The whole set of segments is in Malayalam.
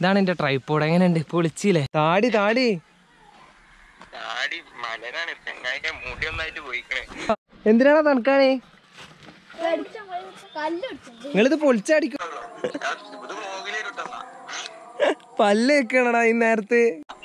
ഇതാണ് എൻ്റെ ട്രൈപ്പോഡ് എങ്ങനെയുണ്ട് പൊളിച്ചില്ലേ താടി താടി താടി മലരാണ് ചെങ്ങായിന്റെ മുടി ഒന്നായിട്ട് പോയിക്കണേ എന്തിനാണ് തണുക്കാണേ നിങ്ങളിത് പൊളിച്ചടിക്കും ഇത് മോഗിലേരുട്ടെന്നാ പല്ല് വെക്കണടാ ഈ നേരത്ത്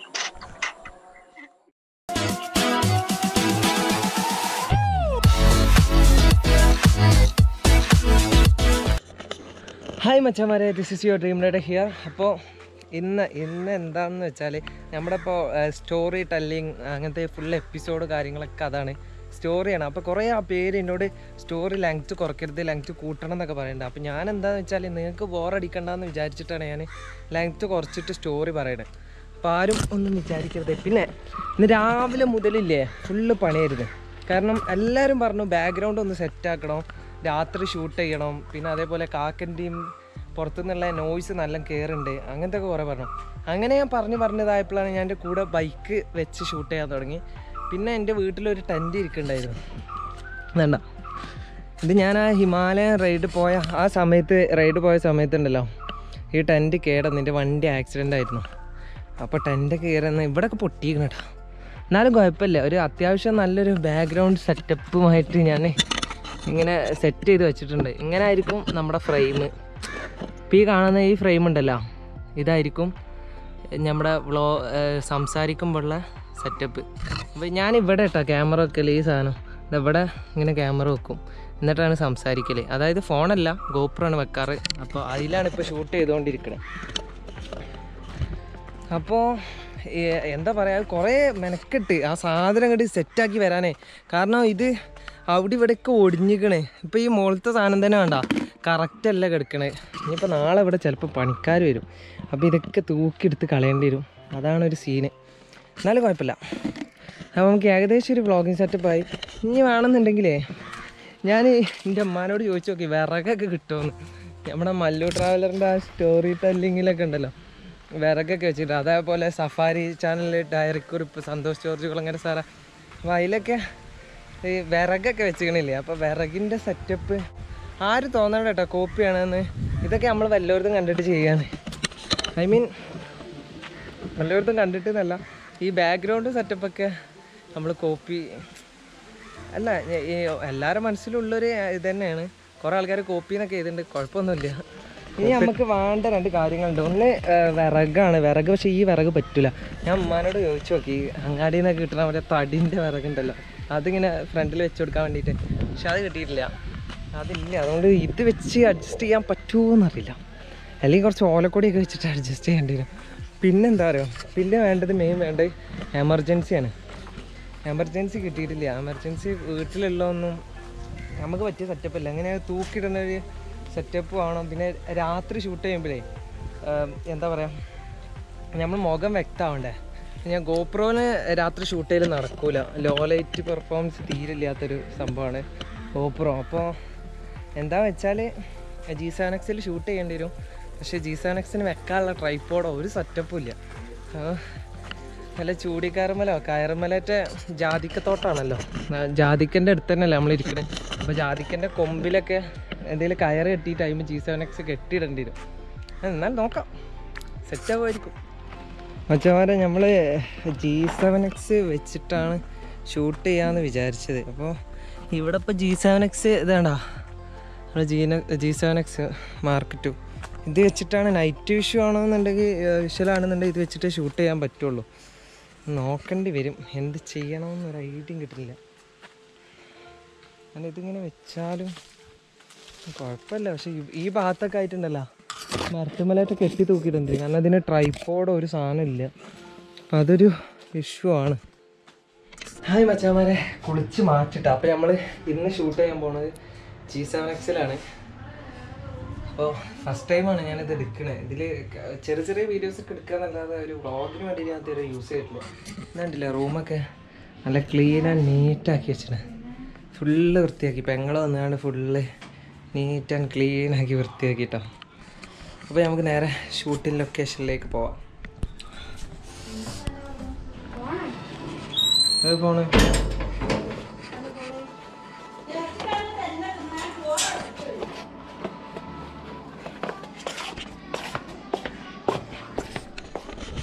ഹായ് മച്ചന്മാരെ this is your dream rider here അപ്പോൾ ഇന്ന് ഇന്ന് എന്താണെന്ന് വെച്ചാൽ നമ്മുടെ ഇപ്പോൾ സ്റ്റോറി ടെല്ലിങ് അങ്ങനത്തെ ഫുൾ എപ്പിസോഡ് കാര്യങ്ങളൊക്കെ അതാണ് സ്റ്റോറിയാണ് അപ്പോൾ കുറേ ആ പേര് എന്നോട് സ്റ്റോറി ലെങ്ത്ത് കുറയ്ക്കരുത് ലെങ്ത്ത് കൂട്ടണം എന്നൊക്കെ പറയുന്നുണ്ട് അപ്പോൾ ഞാൻ എന്താണെന്ന് വെച്ചാൽ നിങ്ങൾക്ക് ബോറടിക്കണ്ടെന്ന് വിചാരിച്ചിട്ടാണ് ഞാൻ ലെങ്ത്ത് കുറച്ചിട്ട് സ്റ്റോറി പറയണത് അപ്പോൾ ആരും ഒന്നും വിചാരിക്കരുത് പിന്നെ ഇന്ന് രാവിലെ മുതലില്ലേ ഫുള്ള് പണിയായിരുന്നു കാരണം എല്ലാവരും പറഞ്ഞു ബാക്ക്ഗ്രൗണ്ട് ഒന്ന് സെറ്റാക്കണം രാത്രി ഷൂട്ട് ചെയ്യണം പിന്നെ അതേപോലെ കാക്കൻ്റെയും പുറത്തുനിന്നുള്ള നോയ്സ് നല്ല കയറുണ്ട് അങ്ങനത്തെ ഒക്കെ കുറേ പറഞ്ഞു അങ്ങനെ ഞാൻ പറഞ്ഞു പറഞ്ഞതായപ്പോഴാണ് ഞാൻ എൻ്റെ കൂടെ ബൈക്ക് വെച്ച് ഷൂട്ട് ചെയ്യാൻ തുടങ്ങി പിന്നെ എൻ്റെ വീട്ടിലൊരു ടെൻറ്റ് ഇരിക്കുന്നുണ്ടായിരുന്നു വേണ്ട ഇത് ഞാൻ ആ ഹിമാലയൻ റൈഡ് പോയ ആ സമയത്ത് റൈഡ് പോയ സമയത്തുണ്ടല്ലോ ഈ ടെൻറ്റ് കേടന്ന് എൻ്റെ വണ്ടി ആക്സിഡൻ്റ് ആയിരുന്നു അപ്പോൾ ടെൻറ്റൊക്കെ കയറുന്ന ഇവിടെയൊക്കെ പൊട്ടിയിരിക്കണം കേട്ടോ എന്നാലും കുഴപ്പമില്ല ഒരു അത്യാവശ്യം നല്ലൊരു ബാക്ക്ഗ്രൗണ്ട് സെറ്റപ്പുമായിട്ട് ഞാൻ ഇങ്ങനെ സെറ്റ് ചെയ്ത് വെച്ചിട്ടുണ്ട് ഇങ്ങനെ ആയിരിക്കും നമ്മുടെ ഫ്രെയിം ഇപ്പോൾ ഈ കാണുന്ന ഈ ഫ്രെയിം ഉണ്ടല്ലോ ഇതായിരിക്കും നമ്മുടെ വ്ളോ സംസാരിക്കുമ്പോഴുള്ള സെറ്റപ്പ് അപ്പോൾ ഞാൻ ഇവിടെ കേട്ടോ ക്യാമറ വെക്കൽ ഈ സാധനം ഇവിടെ ഇങ്ങനെ ക്യാമറ വെക്കും എന്നിട്ടാണ് സംസാരിക്കൽ അതായത് ഫോണല്ല ഗോപ്രാണ് വെക്കാറ് അപ്പോൾ അതിലാണ് ഇപ്പോൾ ഷൂട്ട് ചെയ്തുകൊണ്ടിരിക്കുന്നത് അപ്പോൾ എന്താ പറയുക കുറേ മെനക്കെട്ട് ആ സാധനം ഇങ്ങോട്ട് സെറ്റാക്കി വരാനേ കാരണം ഇത് അവിടെ ഇവിടെയൊക്കെ ഒടിഞ്ഞിക്കണേ ഇപ്പോൾ ഈ മുകളിലത്തെ സാധനം തന്നെ വേണ്ട കറക്റ്റ് അല്ല കിടക്കണേ ഇനിയിപ്പോൾ നാളെ ഇവിടെ ചിലപ്പോൾ പണിക്കാർ വരും അപ്പോൾ ഇതൊക്കെ തൂക്കിയെടുത്ത് കളയേണ്ടി വരും അതാണ് ഒരു സീന് എന്നാലും കുഴപ്പമില്ല അപ്പോൾ നമുക്ക് ഏകദേശം ഒരു വ്ളോഗിങ് സെറ്റപ്പായി ഇനി വേണമെന്നുണ്ടെങ്കിലേ ഞാൻ എൻ്റെ അമ്മാനോട് ചോദിച്ചു നോക്കി വിറകൊക്കെ കിട്ടുമെന്ന് നമ്മുടെ മല്ലു ട്രാവലറിൻ്റെ ആ സ്റ്റോറി ടെല്ലിങ്ങിലൊക്കെ ഉണ്ടല്ലോ വിറകൊക്കെ വെച്ചിട്ട് അതേപോലെ സഫാരി ചാനലിൽ ഡയറിക്കുറിപ്പ് സന്തോഷ് ജോർജ് കുളങ്ങര സാറ അപ്പോൾ അതിലൊക്കെ ഈ വിറകൊക്കെ വെച്ചിക്കണില്ലേ അപ്പോൾ വിറകിൻ്റെ സെറ്റപ്പ് ആര് തോന്നണ്ട കേട്ടോ കോപ്പിയാണെന്ന് ഇതൊക്കെ നമ്മൾ വല്ലവരും കണ്ടിട്ട് ചെയ്യാണ് ഐ മീൻ വല്ലവരും കണ്ടിട്ട് എന്നല്ല ഈ ബാക്ക്ഗ്രൗണ്ട് സെറ്റപ്പൊക്കെ നമ്മൾ കോപ്പി അല്ല ഞ- ഈ എല്ലാവരുടെ മനസ്സിലുള്ളൊരു ഇത് തന്നെയാണ് കുറേ ആൾക്കാർ കോപ്പി എന്നൊക്കെ ചെയ്തിട്ടുണ്ട് കുഴപ്പമൊന്നുമില്ല ഇനി നമുക്ക് വേണ്ട രണ്ട് കാര്യങ്ങളുണ്ട് ഒന്ന് ആ, വിറകാണ് വിറക് പക്ഷേ ഈ വിറക് പറ്റില്ല ഞാൻ ഉമ്മാനോട് ചോദിച്ചു നോക്കി അങ്ങാടിയിൽ നിന്നൊക്കെ കിട്ടുന്ന മറ്റേ തടിൻ്റെ വിറകുണ്ടല്ലോ അതിങ്ങനെ ഫ്രണ്ടിൽ വെച്ച് കൊടുക്കാൻ വേണ്ടിയിട്ട് പക്ഷെ അത് കിട്ടിയിട്ടില്ല അതില്ല അതുകൊണ്ട് ഇത് വെച്ച് അഡ്ജസ്റ്റ് ചെയ്യാൻ പറ്റുമോ എന്നറിയില്ല അല്ലെങ്കിൽ കുറച്ച് ഓലക്കൊടിയൊക്കെ വെച്ചിട്ട് അഡ്ജസ്റ്റ് ചെയ്യേണ്ടി വരും പിന്നെ എന്താ പറയുക പിന്നെ വേണ്ടത് മെയിൻ വേണ്ടത് എമർജൻസിയാണ് എമർജൻസി കിട്ടിയിട്ടില്ല എമർജൻസി വീട്ടിലുള്ളതൊന്നും നമുക്ക് പറ്റിയ സെറ്റപ്പ് അല്ല അങ്ങനെ തൂക്കിയിടുന്ന ഒരു സെറ്റപ്പ് വേണം പിന്നെ രാത്രി ഷൂട്ട് ചെയ്യുമ്പോഴേ എന്താ പറയുക നമ്മൾ മുഖം വ്യക്തമാവണ്ടേ ഞാൻ ഗോപ്രോന് രാത്രി ഷൂട്ട് ചെയ്യൽ നടക്കൂല ലോ ലൈറ്റ് പെർഫോമൻസ് തീരില്ലാത്തൊരു സംഭവമാണ് ഗോപ്രോ അപ്പോൾ എന്താ വെച്ചാൽ ജി സാനക്സിൽ ഷൂട്ട് ചെയ്യേണ്ടി വരും പക്ഷേ ജി സാനക്സിന് വെക്കാനുള്ള ട്രൈപ്പോഡോ ഒരു സെറ്റപ്പും ഇല്ല ആ, നല്ല ചൂടിക്കയറുമലോ കയറുമലേറ്റ ജാതിക്കത്തോട്ടാണല്ലോ ജാതിക്കൻ്റെ അടുത്ത് തന്നെയല്ലേ നമ്മൾ ഇരിക്കണത് അപ്പോൾ ജാതിക്കൻ്റെ കൊമ്പിലൊക്കെ എന്തെങ്കിലും കയറ് കെട്ടിയിട്ട് അതിന് ജി സെവൻ എക്സ് കെട്ടിയിടേണ്ടി വരും എന്നാൽ നോക്കാം സെറ്റാകുമായിരിക്കും മച്ചമാരെ നമ്മൾ ജി സെവൻ എക്സ് വെച്ചിട്ടാണ് ഷൂട്ട് ചെയ്യാമെന്ന് വിചാരിച്ചത് അപ്പോൾ ഇവിടെ ഇപ്പോൾ ജി സെവൻ എക്സ് ഇതാണ്ടാ നമ്മുടെ G G seven X mark two ഇത് വെച്ചിട്ടാണ് നൈറ്റ് വിഷു ആണെന്നുണ്ടെങ്കിൽ വിഷ്വലാണെന്നുണ്ടെങ്കിൽ ഇത് വെച്ചിട്ട് ഷൂട്ട് ചെയ്യാൻ പറ്റുള്ളൂ നോക്കേണ്ടി വരും എന്ത് ചെയ്യണമെന്നൊരു ഐഡിയയും കിട്ടില്ല കാരണം ഇതിങ്ങനെ വെച്ചാലും കുഴപ്പമില്ല പക്ഷെ ഈ- ഈ ഭാഗത്തൊക്കെ ആയിട്ടുണ്ടല്ലോ മരത്തുമലായിട്ട് കെട്ടി തൂക്കിയിട്ടുണ്ട് കാരണം അതിന് ട്രൈപ്പോഡോ ഒരു സാധനം ഇല്ല അപ്പം അതൊരു ഇഷ്യൂ ആണ് ഹായ് മച്ചാമാരെ കുളിച്ച് മാറ്റിട്ട അപ്പം നമ്മൾ ഇന്ന് ഷൂട്ട് ചെയ്യാൻ പോണത് ജി സെവൻ എക്സിലാണ് അപ്പോൾ ഫസ്റ്റ് ടൈമാണ് ഞാനിത് എടുക്കണത് ഇതിൽ ചെറിയ ചെറിയ വീഡിയോസ് ഒക്കെ എടുക്കാന്നല്ലാതെ ഒരു വ്ളോഗിന് വേണ്ടി ഞാൻ ഇതുവരെ യൂസ് ചെയ്തിട്ടില്ല എന്നാണ്ടില്ല റൂമൊക്കെ നല്ല ക്ലീൻ ആൻഡ് നീറ്റാക്കി വെച്ചിട്ട് ഫുള്ള് വൃത്തിയാക്കി പെങ്ങൾ വന്നാണ്ട് ഫുള്ള് നീറ്റ് ആൻഡ് ക്ലീൻ ആക്കി വൃത്തിയാക്കിട്ടോ അപ്പോൾ നമുക്ക് നേരെ ഷൂട്ടിംഗ് ലൊക്കേഷനിലേക്ക് പോവാം ഏത് ഫോണ്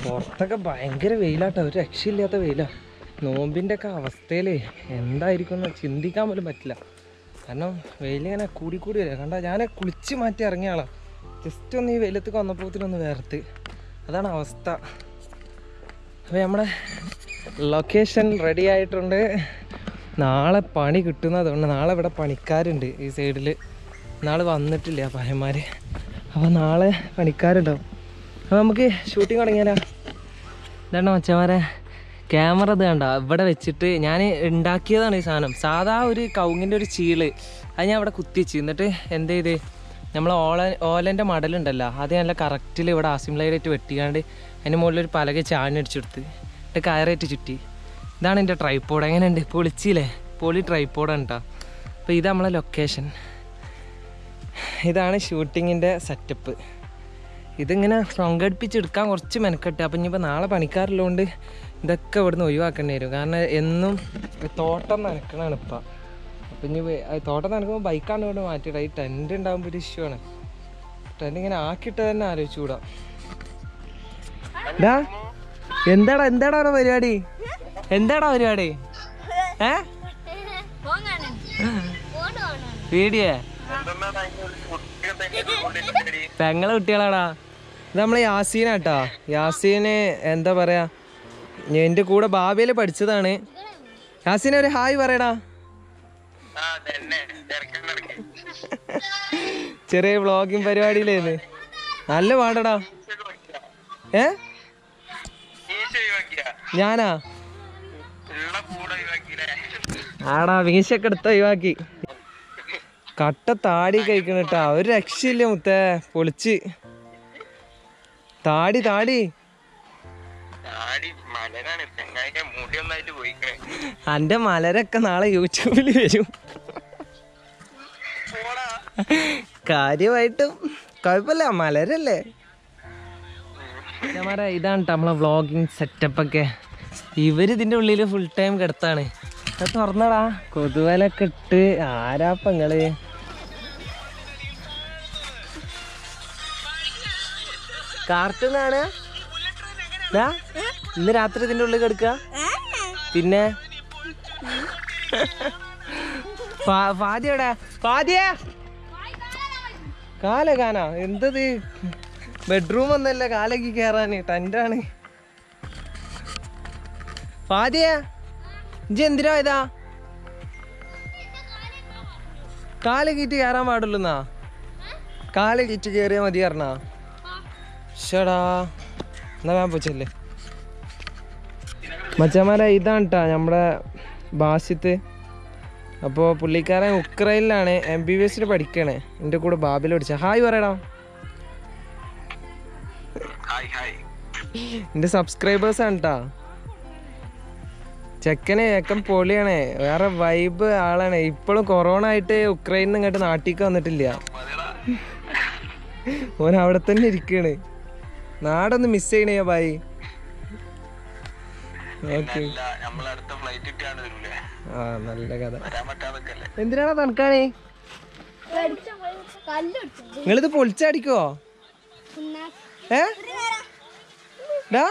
പുറത്തൊക്കെ ഭയങ്കര വെയിലാട്ടോ ഒരു രക്ഷയില്ലാത്ത വെയിലാ നോമ്പിൻ്റെ ഒക്കെ അവസ്ഥയിൽ എന്തായിരിക്കും എന്ന് ചിന്തിക്കാൻ പോലും പറ്റില്ല കാരണം വെയിലിങ്ങനെ കൂടി കൂടി വരിക കണ്ട ഞാൻ കുളിച്ച് മാറ്റി ഇറങ്ങിയ ആളാ ജസ്റ്റ് ഒന്ന് ഈ വെയിലത്തേക്ക് വന്നപ്പോഴത്തേനൊന്ന് വേർത്ത് അതാണ് അവസ്ഥ അപ്പോൾ നമ്മുടെ ലൊക്കേഷൻ റെഡി ആയിട്ടുണ്ട് നാളെ പണി കിട്ടുന്നതുകൊണ്ട് നാളെ ഇവിടെ പണിക്കാരുണ്ട് ഈ സൈഡിൽ നാളെ വന്നിട്ടില്ല പയ്യന്മാർ അപ്പോൾ നാളെ പണിക്കാരുണ്ടാവും അപ്പോൾ നമുക്ക് ഷൂട്ടിംഗ് തുടങ്ങിയാലോ ഇതാണ് മച്ചന്മാരെ ക്യാമറ ഇത് കണ്ട ഇവിടെ വെച്ചിട്ട് ഞാൻ ഉണ്ടാക്കിയതാണ് ഈ സാധനം സാധാ ഒരു കവുങ്ങിൻ്റെ ഒരു ചീള് അത് ഞാൻ ഇവിടെ കുത്തിച്ച് എന്നിട്ട് എന്ത് ചെയ്ത് നമ്മൾ ഓല ഓലൻ്റെ മടലുണ്ടല്ലോ അത് നല്ല കറക്റ്റിൽ ഇവിടെ ആസിംലൈറ്റ് വെട്ടിക്കാണ്ട് അതിൻ്റെ മുകളിൽ ഒരു പലക ചാണി അടിച്ചെടുത്ത് എന്നിട്ട് കയറേറ്റ് ചുറ്റി ഇതാണ് എൻ്റെ ട്രൈപ്പോഡ് എങ്ങനെയുണ്ട് പൊളിച്ചില്ലേ പൊളി ട്രൈപ്പോഡാണ് കേട്ടോ അപ്പോൾ ഇത് നമ്മളെ ലൊക്കേഷൻ ഇതാണ് ഷൂട്ടിങ്ങിൻ്റെ സെറ്റപ്പ് ഇതിങ്ങനെ സംഘടിപ്പിച്ചെടുക്കാൻ കുറച്ച് മെനക്കെട്ട് അപ്പം ഇനിയിപ്പോൾ നാളെ പണിക്കാരുള്ളതുകൊണ്ട് ഇതൊക്കെ ഇവിടുന്ന് ഒഴിവാക്കേണ്ടി വരും കാരണം എന്നും തോട്ടം നനക്കണതാണ് ഇപ്പം അപ്പം ഇനി വേ- അത് തോട്ടം നനക്കുമ്പോൾ ബൈക്കാണ് ഇവിടെ മാറ്റിയിട്ട് ഈ ടെൻറ്റ് ഉണ്ടാകുമ്പോൾ ഒരു ഇഷ്യൂ ആണ് ടെൻറ്റ് ഇങ്ങനെ ആക്കിയിട്ട് തന്നെ ആലോചിച്ചുകൂടാ ഡാ എന്താടാ എന്താടാ അവിടെ പരിപാടി എന്താടാ പരിപാടി ഏ വീഡിയോ എന്തെന്നാണ് അതിന്റെ ഒരു കുട്ടികൾ തന്നെ കൊണ്ടിട്ട് പെങ്ങളെ കുട്ടികളാടാ ഇത് നമ്മളെ യാസീനാട്ടാ യാസീന് എന്താ പറയാ എൻ്റെ കൂടെ ഭാവിയിൽ പഠിച്ചതാണ് യാസീന ഒരു ഹായ് പറയടാ ആ തന്നെ തിരക്കിടക്ക് ചെറിയ വ്ളോഗിങ് പരിപാടിയിലേന്ന് നല്ല പാടടാ ഏ ഈശ ഒഴിവാക്കിയ ഞാനാ ഉള്ള കൂടെ ഒഴിവാക്കിയില്ലേ ആടാ വീശൊക്കെ എടുത്ത് ഒഴിവാക്കി കട്ട താടി കഴിക്കണട്ടാ ഒരു രക്ഷയില്ല മുത്തേ പൊളിച്ച് താടി താടി ആടി മലരാണ് ചെങ്ങായിന്റെ മുടി ഒന്നായിട്ട് പോയിക്കണേ എൻ്റെ മലരൊക്കെ നാളെ യൂട്യൂബിൽ വരും പോടാ കാര്യമായിട്ടും കുഴപ്പമില്ല മലരല്ലേ മര ഇതാണ് ട്ടോ നമ്മളെ വ്ളോഗിങ് സെറ്റപ്പ് ഒക്കെ ഇവര് ഇതിന്റെ ഉള്ളിൽ ഫുൾ ടൈം കിടത്താണ് അത് തുറന്നടാ കൊതുവലൊക്കെ ഇട്ട് ആരാപ്പങ്ങള് കാർട്ടൂൺ ആണ് ദാ, ഇന്ന് രാത്രി ഇതിന്റെ ഉള്ളിൽ കിടക്കുക പിന്നെ ഫാ- ഫാദിയോടെ ഫാദിയ കാല കാനാ എന്തത് ബെഡ്റൂം ഒന്നല്ല കാലക്ക് കയറാന് ടെന്റാണ് ഫാദിയ ഇജ്ജ് എന്തിനാ ഇതാ കാല് കീറ്റ് കയറാൻ പാടുള്ളൂന്നാ കാല് കീറ്റ് കയറിയാ മതി പറഞ്ഞാ ഷടാ എന്നാ ഞാൻ പോച്ചല്ലേ മച്ചന്മാരെ ഇതാണ് കേട്ടാ നമ്മുടെ ബാസിത്ത് അപ്പോൾ പുള്ളിക്കാരൻ ഉക്രൈനിലാണ് എം ബി ബി എസിൽ പഠിക്കണേ എൻ്റെ കൂടെ ബാബിൽ പഠിച്ച ഹായ് പറയടാ ഹായ് ഹായ് എൻ്റെ സബ്സ്ക്രൈബേഴ്സ് ആണ് കേട്ടാ ചെക്കനെ ചെക്കൻ പൊളിയാണേ വേറെ വൈബ് ആളാണ് ഇപ്പോഴും കൊറോണ ആയിട്ട് ഉക്രൈനിൽ നിന്ന് ഇങ്ങോട്ട് നാട്ടിലേക്ക് വന്നിട്ടില്ല മതിടാ ഓൻ അവിടെ തന്നെ ഇരിക്കണ് നാടൊന്ന് മിസ് ചെയ്യണേ ബായി ഓക്കെ അല്ല നമ്മൾ അടുത്ത ഫ്ലൈറ്റ് ഇട്ടാണ് വരൂലേ ആ നല്ല കഥ വരാൻ പറ്റാതൊക്കെ എന്തിനാണ് തണുക്കാണേ നിങ്ങളിത് പൊളിച്ചടിക്കോ ഏ ഡാ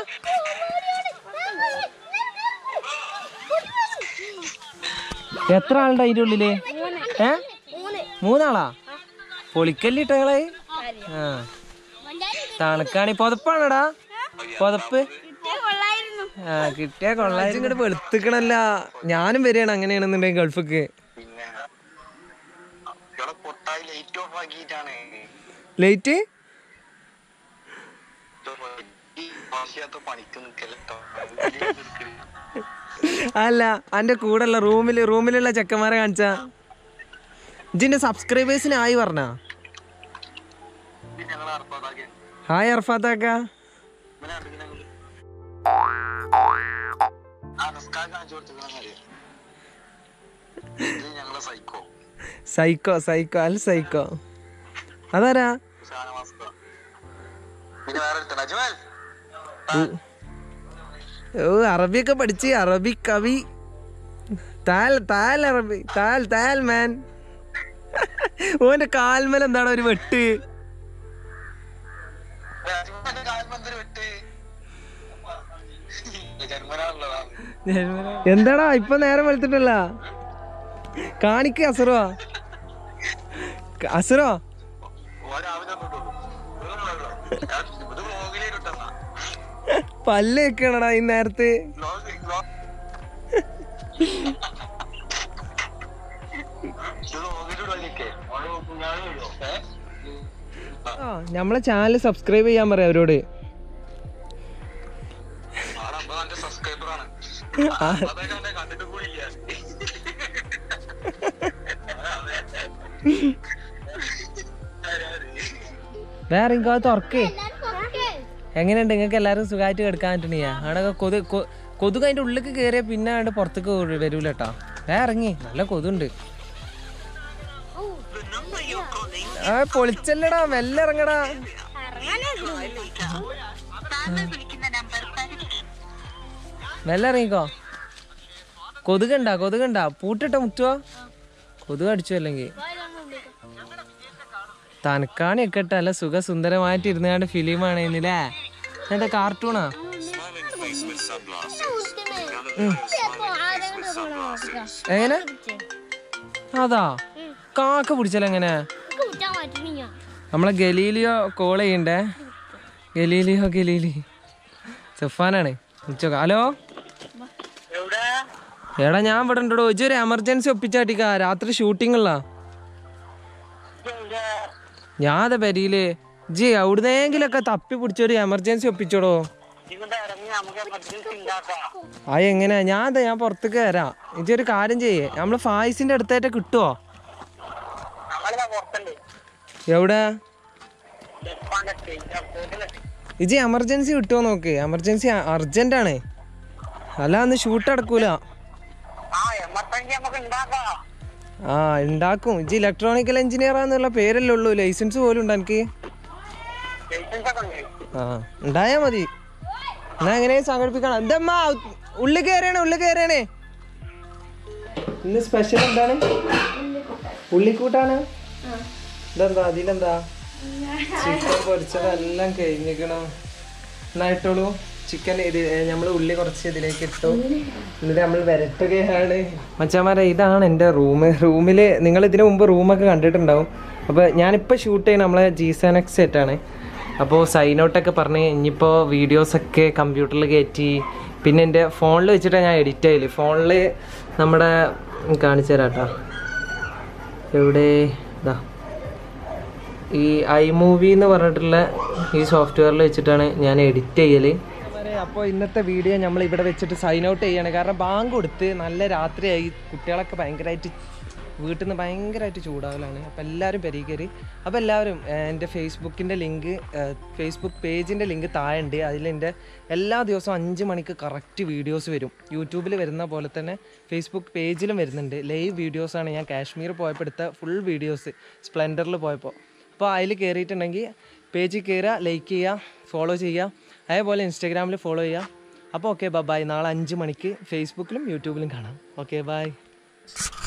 എത്ര ആളുണ്ട് അതിന്റെ ഉള്ളില് ഏ മൂന്നാളാ പൊളിക്കല്ലിട്ടങ്ങളെ ആ തണുക്കാണി പുതപ്പാണടാ പുതപ്പ് ആ കിട്ടിയ കൊള്ളായി ഇങ്ങോട്ട് വെളുത്തിക്കണല്ല ഞാനും വരികയാണ് അങ്ങനെയാണെന്നുണ്ടെങ്കിൽ ഗൾഫിക്ക് പിന്നെ ഇവിടെ പൊട്ടായി ലൈറ്റ് ഓഫ് ആക്കിയിട്ടാണ് ലേറ്റ് ഈ ഭാഷയത്ത് പണിക്ക് നിക്കല്ലോ അല്ല എൻ്റെ കൂടെയുള്ള റൂമിൽ റൂമിലുള്ള ചെക്കന്മാരെ കാണിച്ച ഇജിന്റെ സബ്സ്ക്രൈബേഴ്സിന് ആയി പറഞ്ഞ ഞങ്ങൾ അർപ്പാതാക്കി ഹായ് അർഫാത്താക്ക ഇവനെ കണ്ടിങ്ങനെ അങ്ങോട്ട്. ആ നിസ്കാരം കാണിച്ചു കൊടുത്തിരിക്കണമെന്നറിയാം ഇത് ഞങ്ങളെ സൈക്കോ സൈക്കോ സൈക്കോ അൽ സൈക്കോ അതാരാ ഷാനവാസ്ക പിന്നെ വേറെ ഒരുത്തൻ അജ്മൽ ഓ അറബിയൊക്കെ പഠിച്ച് അറബി കവി താൽ താൽ അറബി താൽ താൽ മാൻ ഓന്റെ കാൽമൽ എന്താണ് ഒരു വെട്ട് അജ്മലിന്റെ കാൽമന്ദിരം വിട്ട് ജന്മനാണുള്ളതാണ് എന്താടാ ഇപ്പൊ നേരം വെളുത്തിട്ടല്ല കാണിക്ക് അസുറോ അസുറോ രാവിലെ ഇത് വ്ളോഗിലേക്കിട്ടെന്നാ പല്ല് വെക്കണടാ ഈ നേരത്ത് വ്ളോഗ് ഇത് വ്ളോഗിലൂടെ ഏ ആ നമ്മളെ ചാനൽ സബ്സ്ക്രൈബ് ചെയ്യാൻ പറയാം അവരോട് ആടെ അമ്പത് അഞ്ച് സബ്സ്ക്രൈബർ ആണ് അതൊക്കെ എന്നെ കണ്ടിട്ട് കൂടി ഇല്ല വേറെ ഇങ്ങോ തുറക്ക് എങ്ങനെയുണ്ട് നിങ്ങൾക്ക് എല്ലാവരും സുഖമായിട്ട് കിടക്കാൻ പറ്റണിയാ അവിടെ കൊതു കൊ- കൊതുക് അതിന്റെ ഉള്ളിലേക്ക് കയറിയ പിന്നെ അവിടെ പുറത്തേക്ക് വരൂല കേട്ടോ വേ ഇറങ്ങി നല്ല കൊതുണ്ട് ആ പൊളിച്ചല്ലടാ മെല്ലെ ഇറങ്ങടാ മെല്ലെ ഇറങ്ങിക്കോ കൊതുകണ്ടാ കൊതുകണ്ടാ പൂട്ടിട്ട മുറ്റുവോ കൊതുക് അടിച്ചു അല്ലെങ്കിൽ തനക്കാണിയൊക്കെ ഇട്ട് നല്ല സുഖസുന്ദരമായിട്ട് ഇരുന്നാണ്ട് ഫിലിമാണ് ഇന്നില്ലേ എന്താ കാർട്ടൂണാ എങ്ങനെ അതാ കാക്ക പിടിച്ചാലോ എങ്ങനെ നമ്മളെ ഗലീലിയോ കോൾ ചെയ്യണ്ടേ ഗലീലിയോ ഗലീലി സഫാനാണ് വിളിച്ചോക്ക ഹലോ എവിടെ എടാ ഞാൻ ഇവിടെ ഉണ്ടോ ഇജൊരു എമർജൻസി ഒപ്പിച്ചാട്ടിക്കാ രാത്രി ഷൂട്ടിംഗ് ഉള്ള ഞാൻ അതെ പെരിയില് ജി എവിടുന്നെങ്കിലൊക്കെ തപ്പി പിടിച്ചൊരു എമർജൻസി ഒപ്പിച്ചോടോ ഇവിടെ ഇറങ്ങി നമുക്ക് എമർജൻസി ഉണ്ടാക്കാം ആ എങ്ങനെയാ ഞാൻ അതെ ഞാൻ പുറത്തേക്ക് വരാം ഇജൊരു കാര്യം ചെയ്യേ നമ്മള് ഫായിസിന്റെ അടുത്തായിട്ട് കിട്ടുവോ നമ്മളിതാ പുറത്തുണ്ട് എവിടെ ജപ്പാന്റെ സ്റ്റേറ്റ് ഇജി എമർജൻസി കിട്ടുമോ നോക്ക് എമർജൻസി അർജന്റ് ആണ് അല്ല അന്ന് ഷൂട്ട് അടക്കൂല ആ എമർജൻസി നമുക്ക് ഉണ്ടാക്കാം ആ ഉണ്ടാക്കും ഇജി ഇലക്ട്രോണിക്കൽ എഞ്ചിനീയർ എന്നുള്ള പേരല്ലേ ഉള്ളൂ ലൈസൻസ് പോലും ഉണ്ട് എനിക്ക് ലൈസൻസ് ഒക്കെ ഉണ്ട് ആ ഉണ്ടായാ മതി എന്നാ എങ്ങനെ സംഘടിപ്പിക്കണം എന്തമ്മ ഉള്ളിൽ കയറിയണേ ഉള്ളിൽ കയറിയണേ ഇന്ന് സ്പെഷ്യൽ എന്താണ് ഉള്ളിക്കൂട്ടാണ് ഇതെന്താ അതിലെന്താ ചിക്കൻ പൊരിച്ചതെല്ലാം കഴിഞ്ഞിക്കണം എന്നായിട്ടോളൂ ചിക്കൻ ഇത് നമ്മൾ ഉള്ളി കുറച്ച് ഇതിലേക്ക് ഇട്ടു എന്നിട്ട് നമ്മൾ വരട്ടുകയാണ് മച്ചാമാരെ ഇതാണ് എൻ്റെ റൂം റൂമിൽ നിങ്ങൾ ഇതിനു മുമ്പ് റൂമൊക്കെ കണ്ടിട്ടുണ്ടാവും അപ്പോൾ ഞാനിപ്പോൾ ഷൂട്ട് ചെയ്യുന്ന നമ്മളെ ജി സെൻ എക്സ് സെറ്റാണ് അപ്പോൾ സൈൻ ഔട്ടൊക്കെ പറഞ്ഞ് ഇനിയിപ്പോൾ വീഡിയോസൊക്കെ കമ്പ്യൂട്ടറിൽ കയറ്റി പിന്നെ എൻ്റെ ഫോണിൽ വെച്ചിട്ടാണ് ഞാൻ എഡിറ്റ് ചെയ്യല് ഫോണിൽ നമ്മുടെ കാണിച്ചു തരാം കേട്ടോ എവിടെ ഇതാ ഈ ഐ മൂവി എന്ന് പറഞ്ഞിട്ടുള്ള ഈ സോഫ്റ്റ്വെയറിൽ വെച്ചിട്ടാണ് ഞാൻ എഡിറ്റ് ചെയ്യൽ അപ്പോൾ ഇന്നത്തെ വീഡിയോ നമ്മൾ ഇവിടെ വെച്ചിട്ട് സൈൻ ഔട്ട് ചെയ്യാണ് കാരണം ബാങ്ക് കൊടുത്ത് നല്ല രാത്രിയായി കുട്ടികളൊക്കെ ഭയങ്കരമായിട്ട് വീട്ടിൽ നിന്ന് ഭയങ്കരമായിട്ട് ചൂടാവലാണ് അപ്പോൾ എല്ലാവരും പെരീക്കരി അപ്പോൾ എല്ലാവരും ഏഹ്, എൻ്റെ ഫേസ്ബുക്കിൻ്റെ ലിങ്ക് ഫേസ്ബുക്ക് പേജിൻ്റെ ലിങ്ക് താഴെ ഉണ്ട് അതിലെൻ്റെ എല്ലാ ദിവസവും അഞ്ച് മണിക്ക് കറക്റ്റ് വീഡിയോസ് വരും യൂട്യൂബിൽ വരുന്ന പോലെ തന്നെ ഫേസ്ബുക്ക് പേജിലും വരുന്നുണ്ട് ലൈവ് വീഡിയോസാണ് ഞാൻ കാശ്മീർ പോയപ്പോൾ എടുത്ത ഫുൾ വീഡിയോസ് സ്പ്ലെൻഡറിൽ പോയപ്പോൾ അപ്പോൾ അതിൽ കയറിയിട്ടുണ്ടെങ്കിൽ പേജിൽ കയറുക ലൈക്ക് ചെയ്യുക ഫോളോ ചെയ്യുക അതേപോലെ ഇൻസ്റ്റാഗ്രാമിൽ ഫോളോ ചെയ്യുക അപ്പോൾ ഓക്കെ ബൈ നാളെ അഞ്ച് മണിക്ക് ഫേസ്ബുക്കിലും യൂട്യൂബിലും കാണാം ഓക്കെ ബൈ